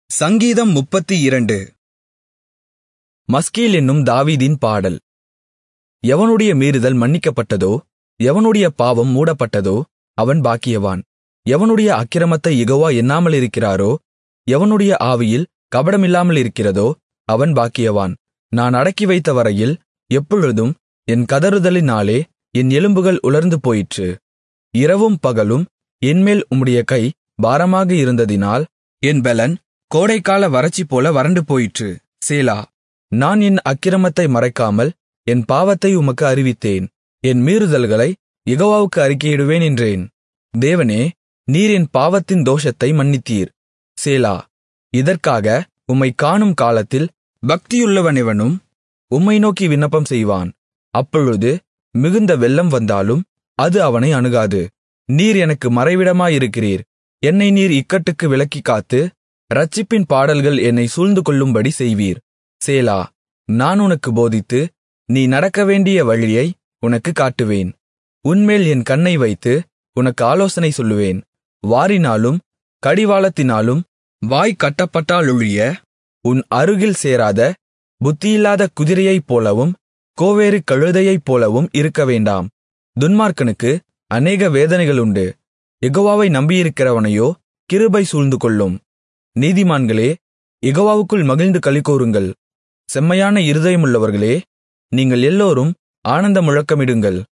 சங்கீதம் முப்பத்திரண்டு மஸ்கீல் என்னும் தாவீதின் பாடல் எவனுடைய மீறுதல் மன்னிக்கப்பட்டதோ எவனுடைய பாவம் மூடப்பட்டதோ அவன் பாக்கியவான் எவனுடைய அக்கிரமத்தைக் யெகோவா எண்ணாமலிருக்கிறாரோ எவனுடைய ஆவியில் கபடமில்லாமலிருக்கிறதோ அவன் பாக்கியவான் நான் அடக்கிவைத்த வரையில் எப்பொழுதும் என் கதறுதலினாலே என் எலும்புகள் உலர்ந்து போயிற்று இரவும் பகலும் என்மேல் உம்முடைய கை பாரமாக இருந்ததினால் என் பெலன் கோடைக்கால வறட்சிபோல வறண்டு போயிற்று சேலா நான் என் அக்கிரமத்தை மறைக்காமல் என் பாவத்தை உமக்கு அறிவித்தேன் என் மீறுதல்களைக் யெகோவாவுக்கு அறிக்கையிடுவேன் என்றேன் தேவனே நீர் என் பாவத்தின் தோஷத்தை மன்னித்தீர் சேலா இதற்காக உம்மைக் காணும் காலத்தில் பக்தியுள்ளவனெவனும் உம்மை நோக்கி விண்ணப்பம் செய்வான் அப்பொழுது மிகுந்த வெள்ளம் வந்தாலும் அது அவனை அணுகாது நீர் எனக்கு மறைவிடமாயிருக்கிறீர் என்னை நீர் இக்கட்டுக்கு விலக்கிக் காத்து இரட்சிப்பின் பாடல்கள் என்னை சூழ்ந்துகொள்ளும்படி செய்வீர் சேலா நான் உனக்கு போதித்து நீ நடக்கவேண்டிய வழியை உனக்குக் காட்டுவேன் உன்மேல் என் கண்ணை வைத்து உனக்கு ஆலோசனை சொல்லுவேன் வாரினாலும் கடிவாளத்தினாலும் வாய் கட்டப்பட்டாலொழிய உன் அருகில் சேராத புத்தியில்லாத குதிரையைப் போலவும் கோவேறு கழுதையைப் போலவும் இருக்கவேண்டாம் துன்மார்க்கனுக்கு அநேக வேதனைகளுண்டு யெகோவாவை நம்பியிருக்கிறவனையோ கிருபை சூழ்ந்துகொள்ளும் நீதிமான்களே யெகோவாவுக்குள் மகிழ்ந்து களிகூருங்கள் செம்மையான இருதயமுள்ளவர்களே நீங்கள் எல்லோரும் ஆனந்த முழக்கமிடுங்கள்